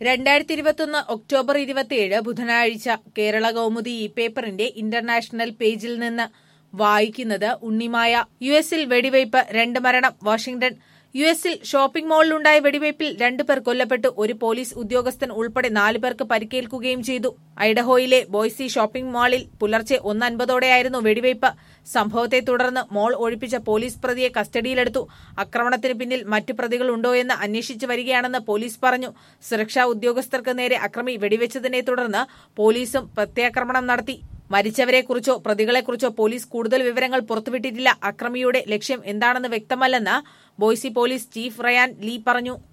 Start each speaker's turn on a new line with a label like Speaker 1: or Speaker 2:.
Speaker 1: രണ്ടായിരത്തി ഇരുപത്തൊന്ന് ഒക്ടോബർ ഇരുപത്തിയേഴ് ബുധനാഴ്ച കേരള കൗമുദി ഈ പേപ്പറിന്റെ ഇന്റർനാഷണൽ പേജിൽ നിന്ന് വായിക്കുന്നത് ഉണ്ണിമായ യു എസിൽ വെടിവയ്പ് രണ്ട് മരണം വാഷിംഗ്ടൺ യു എസിൽ ഷോപ്പിംഗ് മാളിലുണ്ടായ വെടിവയ്പിൽ രണ്ടു പേർ കൊല്ലപ്പെട്ടു ഒരു പോലീസ് ഉദ്യോഗസ്ഥൻ ഉൾപ്പെടെ നാലു പേർക്ക് പരിക്കേൽക്കുകയും ചെയ്തു ഐഡഹോയിലെ ബോയ്സി ഷോപ്പിംഗ് മാളിൽ പുലർച്ചെ ഒന്ന് അൻപതോടെയായിരുന്നു വെടിവയ്പ് സംഭവത്തെ തുടർന്ന് മോൾ ഒഴിപ്പിച്ച പോലീസ് പ്രതിയെ കസ്റ്റഡിയിലെടുത്തു ആക്രമണത്തിന് പിന്നിൽ മറ്റു പ്രതികളുണ്ടോ എന്ന് അന്വേഷിച്ചു വരികയാണെന്ന് പോലീസ് പറഞ്ഞു സുരക്ഷാ ഉദ്യോഗസ്ഥർക്ക് നേരെ അക്രമി വെടിവെച്ചതിനെ തുടർന്ന് പോലീസും പ്രത്യാക്രമണം നടത്തി മരിച്ചവരെക്കുറിച്ചോ പ്രതികളെക്കുറിച്ചോ പോലീസ് കൂടുതൽ വിവരങ്ങൾ പുറത്തുവിട്ടിട്ടില്ല അക്രമിയുടെ ലക്ഷ്യം എന്താണെന്ന് വ്യക്തമല്ലെന്ന് Boise police chief Ryan Lee പറഞ്ഞു